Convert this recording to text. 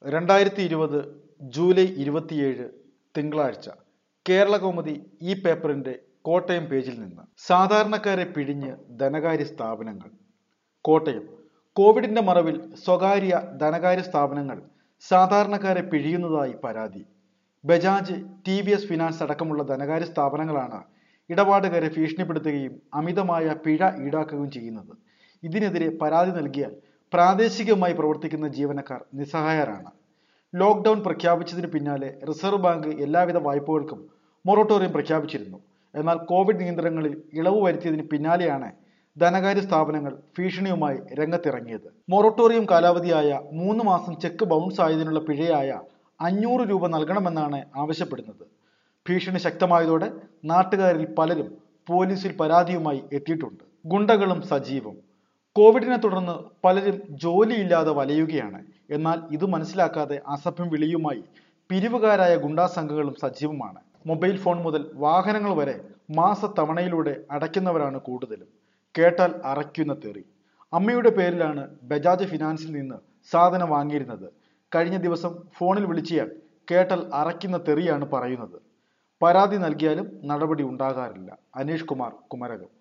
രണ്ടായിരത്തി ഇരുപത് ജൂലൈ ഇരുപത്തിയേഴ് തിങ്കളാഴ്ച കേരള കൗമുദി ഈ പേപ്പറിന്റെ കോട്ടയം പേജിൽ നിന്ന് സാധാരണക്കാരെ പിഴിഞ്ഞ് ധനകാര്യ സ്ഥാപനങ്ങൾ കോട്ടയം കോവിഡിന്റെ മറവിൽ സ്വകാര്യ ധനകാര്യ സ്ഥാപനങ്ങൾ സാധാരണക്കാരെ പിഴിയുന്നതായി പരാതി Bajaj T V S finance അടക്കമുള്ള ധനകാര്യ സ്ഥാപനങ്ങളാണ് ഇടപാടുകാരെ ഭീഷണിപ്പെടുത്തുകയും അമിതമായ പിഴ ഈടാക്കുകയും ചെയ്യുന്നത് ഇതിനെതിരെ പരാതി നൽകിയാൽ പ്രാദേശികമായി പ്രവർത്തിക്കുന്ന ജീവനക്കാർ നിസ്സഹായരാണ് ലോക്ക്ഡൌൺ പ്രഖ്യാപിച്ചതിന് പിന്നാലെ റിസർവ് ബാങ്ക് എല്ലാവിധ വായ്പകൾക്കും മൊറട്ടോറിയം പ്രഖ്യാപിച്ചിരുന്നു എന്നാൽ കോവിഡ് നിയന്ത്രണങ്ങളിൽ ഇളവ് വരുത്തിയതിന് പിന്നാലെയാണ് ധനകാര്യ സ്ഥാപനങ്ങൾ ഭീഷണിയുമായി രംഗത്തിറങ്ങിയത് മൊറട്ടോറിയം കാലാവധിയായ മൂന്ന് മാസം ചെക്ക് ബൗൺസ് ആയതിനുള്ള പിഴയായ അഞ്ഞൂറ് രൂപ നൽകണമെന്നാണ് ആവശ്യപ്പെടുന്നത് ഭീഷണി ശക്തമായതോടെ നാട്ടുകാരിൽ പലരും പോലീസിൽ പരാതിയുമായി എത്തിയിട്ടുണ്ട് ഗുണ്ടകളും സജീവം കോവിഡിനെ തുടർന്ന് പലരും ജോലിയില്ലാതെ വലയുകയാണ് എന്നാൽ ഇത് മനസ്സിലാക്കാതെ അസഭ്യം വിളിയുമായി പിരിവുകാരായ ഗുണ്ടാ സംഘങ്ങളും സജീവമാണ് മൊബൈൽ ഫോൺ മുതൽ വാഹനങ്ങൾ വരെ മാസത്തവണയിലൂടെ അടയ്ക്കുന്നവരാണ് കൂടുതലും കേട്ടാൽ അറയ്ക്കുന്ന തെറി അമ്മയുടെ പേരിലാണ് ബജാജ് ഫിനാൻസിൽ നിന്ന് സാധനം വാങ്ങിയിരുന്നത് കഴിഞ്ഞ ദിവസം ഫോണിൽ വിളിച്ചിയാൽ കേട്ടാൽ അറയ്ക്കുന്ന തെറിയാണ് പറയുന്നത് പരാതി നൽകിയാലും നടപടി ഉണ്ടാകാറില്ല അനീഷ് കുമാർ കുമരകം